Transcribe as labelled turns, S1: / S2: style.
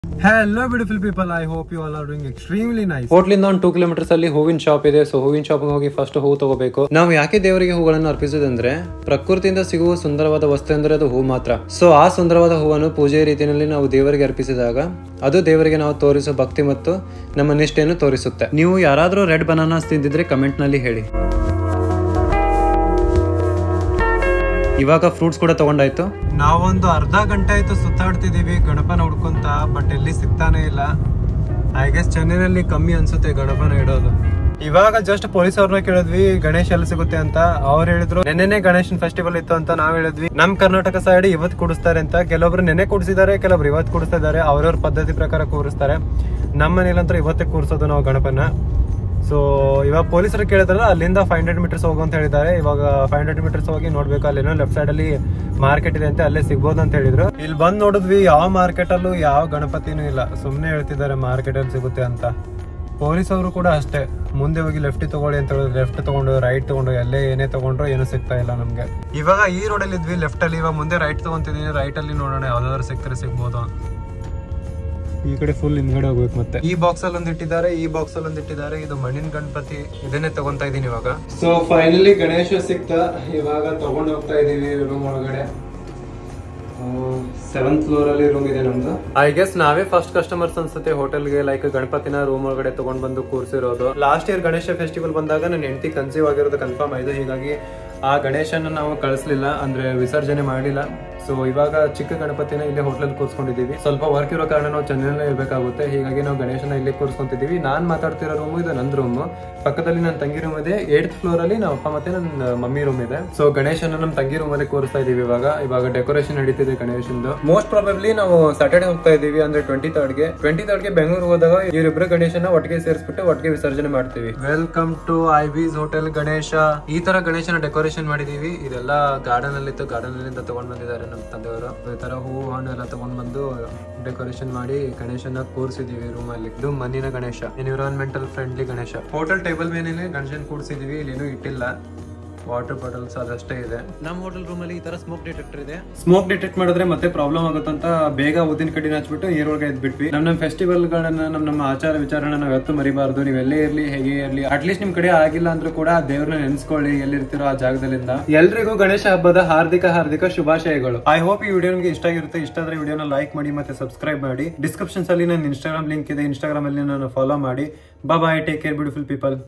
S1: Hello beautiful people, I hope you all are doing extremely nice.
S2: ಹೋಟ್ಲಿಂದ ಒಂದು two kilometres ಅಲ್ಲಿ ಹೂವಿನ shop ಇದೆ so ಹೂವಿನ ಶಾಪ್ ಹೋಗಿ ಫಸ್ಟ್ ಹೂ ತಗೋಬೇಕು ನಾವು ಯಾಕೆ ದೇವರಿಗೆ ಹೂಗಳನ್ನು ಅರ್ಪಿಸೋದಂದ್ರೆ ಪ್ರಕೃತಿಯಿಂದ ಸಿಗುವ ಸುಂದರವಾದ ವಸ್ತು ಅಂದ್ರೆ ಅದು ಹೂ ಮಾತ್ರ ಸೊ ಆ ಸುಂದರವಾದ ಹೂವನ್ನು ಪೂಜೆ ರೀತಿಯಲ್ಲಿ ನಾವು ದೇವರಿಗೆ ಅರ್ಪಿಸಿದಾಗ ಅದು ದೇವರಿಗೆ ನಾವು ತೋರಿಸೋ ಭಕ್ತಿ ಮತ್ತು ನಮ್ಮ ನಿಷ್ಠೆಯನ್ನು ತೋರಿಸುತ್ತೆ ನೀವು ಯಾರಾದರೂ ರೆಡ್ ಬನಾನಾಸ್ ತಿಂದಿದ್ರೆ ಕಮೆಂಟ್ ನಲ್ಲಿ ಹೇಳಿ ಇವಾಗ ಫ್ರೂಟ್ಸ್ ಕೂಡ ತಗೊಂಡಾಯ್ತು
S1: ನಾವೊಂದು ಅರ್ಧ ಗಂಟೆ ಆಯ್ತು ಸುತ್ತಾಡ್ತಿದೀವಿ ಗಣಪನ ಹುಡ್ಕೊಂತ ಬಟ್ ಎಲ್ಲಿ ಸಿಗ್ತಾನೆ ಇಲ್ಲ ಐ ಗೆಸ್ ಚೆನ್ನೈನಲ್ಲಿ ಕಮ್ಮಿ ಅನ್ಸುತ್ತೆ ಗಣಪನ ಇಡೋದು ಇವಾಗ ಜಸ್ಟ್ ಪೊಲೀಸ್ ಅವ್ರನ್ನ ಕೇಳಿದ್ವಿ ಗಣೇಶ್ ಎಲ್ಲಿ ಸಿಗುತ್ತೆ ಅಂತ ಅವ್ರು ಹೇಳಿದ್ರು ನೆನ್ನೆನೆ ಗಣೇಶನ್ ಫೆಸ್ಟಿವಲ್ ಇತ್ತು ಅಂತ ನಾವ್ ಹೇಳಿದ್ವಿ ನಮ್ ಕರ್ನಾಟಕ ಸೈಡ್ ಇವತ್ತು ಕೂಡಿಸ್ತಾರೆ ಅಂತ ಕೆಲವೊಬ್ರು ನೆನೆ ಕೂಡಿಸಿದ್ದಾರೆ ಕೆಲವೊಬ್ರು ಇವತ್ತು ಕೂಡಿಸ್ತಾ ಇದ್ದಾರೆ ಅವ್ರವ್ರ ಪದ್ಧತಿ ಪ್ರಕಾರ ಕೂರಿಸ್ತಾರೆ ನಮ್ಮ ಮನೇಲಂತೂ ಇವತ್ತೇ ಕೂರಿಸೋದು ನಾವು ಗಣಪನ ಸೊ ಇವಾಗ ಪೊಲೀಸರು ಕೇಳಿದ್ರಲ್ಲ ಅಲ್ಲಿಂದ ಫೈವ್ ಹಂಡ್ರೆಡ್ ಮೀಟರ್ಸ್ ಹೋಗು ಅಂತ ಹೇಳಿದ್ದಾರೆ ಇವಾಗ ಫೈವ್ ಹಂಡ್ರೆಡ್ ಮೀಟರ್ಸ್ ಹೋಗಿ ನೋಡ್ಬೇಕು ಅಲ್ಲೇನೋ ಲೆಫ್ಟ್ ಸೈಡ್ ಅಲ್ಲಿ ಮಾರ್ಕೆಟ್ ಇದೆ ಅಂತ ಅಲ್ಲೇ ಸಿಗ್ಬೋದು ಅಂತ ಹೇಳಿದ್ರು ಇಲ್ಲಿ ಬಂದ್ ನೋಡಿದ್ವಿ ಯಾವ ಮಾರ್ಕೆಟ್ ಅಲ್ಲೂ ಯಾವ ಗಣಪತಿನೂ ಇಲ್ಲ ಸುಮ್ನೆ ಹೇಳ್ತಿದ್ದಾರೆ ಮಾರ್ಕೆಟ್ ಅಲ್ಲಿ ಸಿಗುತ್ತೆ ಅಂತ ಪೊಲೀಸ್ ಅವರು ಕೂಡ ಅಷ್ಟೇ ಮುಂದೆ ಹೋಗಿ ಲೆಫ್ಟ್ ತಗೊಳ್ಳಿ ಅಂತ ಹೇಳಿದ್ರು ಲೆಫ್ಟ್ ತಗೊಂಡು ರೈಟ್ ತಗೊಂಡು ಎಲ್ಲೇ ಏನೇ ತಗೊಂಡ್ರು ಏನು ಸಿಗ್ತಾ ಇಲ್ಲ ನಮ್ಗೆ ಇವಾಗ ಈ ರೋಡ್ ಅಲ್ಲಿ ಇದ್ವಿ ಲೆಫ್ಟ್ ಅಲ್ಲಿ ಇವಾಗ ಮುಂದೆ ರೈಟ್ ತಗೊಂತಿದೀನಿ ರೈಟ್ ಅಲ್ಲಿ ನೋಡೋಣ ಯಾವ್ದಾದ್ರು ಸಿಕ್ಕರೆ ಸಿಗ್ಬೋದು ಈ ಕಡೆ ಫುಲ್ ಹಿಂದ್ಗಡೆ ಹೋಗ್ಬೇಕು ಮತ್ತೆ ಈ ಬಾಕ್ಸ್ ಅಲ್ಲಿ ಒಂದ್ ಇಟ್ಟಿದ್ದಾರೆ ಈ ಬಾಕ್ಸ್ ಅಲ್ಲಿ ಒಂದ್ ಇಟ್ಟಿದ್ದಾರೆ ಇದು ಮಣ್ಣಿನ ಗಣಪತಿ ಇದನ್ನೇ ತಗೊಂತಾ ಇದೀನಿ ಇವಾಗ ಸೊ ಫೈನಲಿ ಗಣೇಶ ಸಿಕ್ತ ಇವಾಗ ತಗೊಂಡ್ ಹೋಗ್ತಾ ಇದೀವಿ ರೂಮ್ ಒಳಗಡೆ ಸೆವೆಂತ್ ಫ್ಲೋರ್ ಅಲ್ಲಿ ರೂಮ್ ಇದೆ ನಮ್ದು ಐ ಗೆಸ್ ನಾವೇ ಫಸ್ಟ್ ಕಸ್ಟಮರ್ಸ್ ಅನ್ಸುತ್ತೆ ಹೋಟೆಲ್ಗೆ ಲೈಕ್ ಗಣಪತಿನ ರೂಮ್ ಒಳಗಡೆ ತಗೊಂಡ್ ಬಂದು ಕೂರ್ಸಿರೋದು ಲಾಸ್ಟ್ ಇಯರ್ ಗಣೇಶ ಫೆಸ್ಟಿವಲ್ ಬಂದಾಗ ನನ್ನ ಹೆಂಡತಿ ಕನ್ಸೀವ್ ಆಗಿರೋದು ಕನ್ಫರ್ಮ್ ಆಯ್ತು ಹೀಗಾಗಿ ಆ ಗಣೇಶನ ನಾವು ಕಳಿಸ್ಲಿಲ್ಲ ಅಂದ್ರೆ ವಿಸರ್ಜನೆ ಮಾಡಿಲ್ಲ ಸೊ ಇವಾಗ ಚಿಕ್ಕ ಗಣಪತಿನ ಇಲ್ಲೇ ಹೋಟ್ಲಲ್ಲಿ ಕೂರ್ಸ್ಕೊಂಡಿದೀವಿ ಸ್ವಲ್ಪ ವರ್ಕ್ ಇರೋ ಕಾರಣ ನಾವು ಚೆನ್ನೈನಲ್ಲೇ ಇರ್ಬೇಕಾಗುತ್ತೆ ಹೀಗಾಗಿ ನಾವು ಗಣೇಶನ ಇಲ್ಲೇ ಕೂರ್ಸ್ಕೊಂತಿದೀವಿ ನಾನ್ ಮಾತಾಡ್ತಿರೋ ರೂಮ್ ಇದು ನಂದ್ ರೂಮ್ ಪಕ್ಕದಲ್ಲಿ ನನ್ನ ತಂಗಿ ರೂಮ್ ಇದೆ ಏಟ್ ಫ್ಲೋರ್ ಅಲ್ಲಿ ನಮ್ಮ ಅಪ್ಪ ಮತ್ತೆ ನನ್ನ ಮಮ್ಮಿ ರೂಮ್ ಇದೆ ಸೊ ಗಣೇಶನ ನಮ್ಮ ತಂಗಿ ರೂಮ್ ಅಲ್ಲಿ ಕೂರಿಸ್ತಾ ಇದೀವಿ ಇವಾಗ ಇವಾಗ ಡೆಕೋರೇಷನ್ ನಡೀತಿದೆ ಗಣೇಶಂದು ಮೋಸ್ಟ್ ಪ್ರಾಬಬ್ಲಿ ನಾವು ಸಾಟರ್ಡೆ ಹೋಗ್ತಾ ಇದೀವಿ ಅಂದ್ರೆ ಟ್ವೆಂಟಿ ತರ್ಡ್ ಗೆ ಟ್ವೆಂಟಿ ತರ್ಡ್ ಗೆ ಬೆಂಗಳೂರು ಹೋದಾಗ ಇವರಿಬ್ರು ಗಣೇಶನ ಒಟ್ಟಿಗೆ ಸೇರಿಸ್ಬಿಟ್ಟು ಒಟ್ಟಿಗೆ ವಿಸರ್ಜನೆ ಮಾಡ್ತೀವಿ welcome to Ibis hotel Ganesha ಈ ತರ ಗಣೇಶನ ಡೆಕೋರೇಷನ್ ಮಾಡಿದೀವಿ ಇದೆಲ್ಲ ಗಾರ್ಡನ್ ಅಲ್ಲಿ ಇತ್ತು ಗಾರ್ಡನ್ ಅಲ್ಲಿಂದ ತಗೊಂಡ್ ಬಂದಿದ್ದಾರೆ ನಮ್ಮ ತಂದೆಯವರು ಈ ತರ ಹೂವು ಹಣ್ಣು ಎಲ್ಲ ತಗೊಂಡ್ ಬಂದು ಡೆಕೋರೇಷನ್ ಮಾಡಿ ಗಣೇಶನ ಕೂರಿಸಿದೀವಿ ರೂಮ್ ಅಲ್ಲಿ ಇದು ಮಣ್ಣಿನ Ganesha environmental friendly Ganesha hotel table ಮೇಲೆ ಗಣೇಶನ್ ಕೂರಿಸಿದೀವಿ ಇಲ್ಲಿ ಏನೂ ಇಟ್ಟಿಲ್ಲ ವಾಟರ್ ಬಾಟಲ್ಸ್ ಅದಷ್ಟೇ ಇದೆ
S2: ನಮ್ಮ ಹೋಟೆಲ್ ರೂಮ್ ಅಲ್ಲಿ ಈ ತರ ಸ್ಮೋಕ್ ಡಿಟೆಕ್ಟರ್ ಇದೆ
S1: ಸ್ಮೋಕ್ ಡಿಟೆಕ್ಟ್ ಮಾಡಿದ್ರೆ ಮತ್ತೆ ಪ್ರಾಬ್ಲಮ್ ಆಗುತ್ತಂತ ಬೇಗ ಊದಿನ ಕಡ್ಡಿನ ಹಚ್ಬಿಟ್ಟು ನೀರೊಳಗೆ ಎದ್ಬಿಟ್ವಿ ನಮ್ ನಮ್ಮ ಫೆಸ್ಟಿವಲ್ ಗಳನ್ನ ನಮ್ ನಮ್ಮ ಆಚಾರ ವಿಚಾರನ ನಾವ್ ಯಾವತ್ತೂ ಮರಿಬಾರ್ದು ನೀವ್ ಎಲ್ಲೇ ಇರ್ಲಿ ಹೇಗೆ ಇರ್ಲಿ ಅಟ್ಲೀಸ್ಟ್ ನಿಮ್ ಕಡೆ ಆಗಿಲ್ಲ ಅಂದ್ರೂ ಕೂಡ ಆ ದೇವ್ರನ್ನ ನೆನ್ಸ್ಕೊಳ್ಳಿ ಎಲ್ಲಿರ್ತಿರೋ ಆ ಜಾಗದಲ್ಲಿಂದ ಎಲ್ರಿಗೂ ಗಣೇಶ ಹಬ್ಬದ ಹಾರ್ದಿಕ ಹಾರ್ದಿಕ ಶುಭಾಶಯಗಳು ಐ ಹೋಪ್ ಈ ವಿಡಿಯೋ ನಿಮಗೆ ಇಷ್ಟ ಆಗಿರುತ್ತೆ ಇಷ್ಟ ಆದ್ರೆ ವಿಡಿಯೋನ ಲೈಕ್ ಮಾಡಿ ಮತ್ತೆ ಸಬ್ಸ್ಕ್ರೈಬ್ ಮಾಡಿ ಡಿಸ್ಕ್ರಿಪ್ಷನ್ಸ್ ಅಲ್ಲಿ ನನ್ನ ಇನ್ಸ್ಟಾಗ್ರಾಮ್ ಲಿಂಕ್ ಇದೆ ಇನ್ಸ್ಟಾಗ್ರಾಮ್ ಅಲ್ಲಿ ನಾನು ಫಾಲೋ ಮಾಡಿ bye take care beautiful people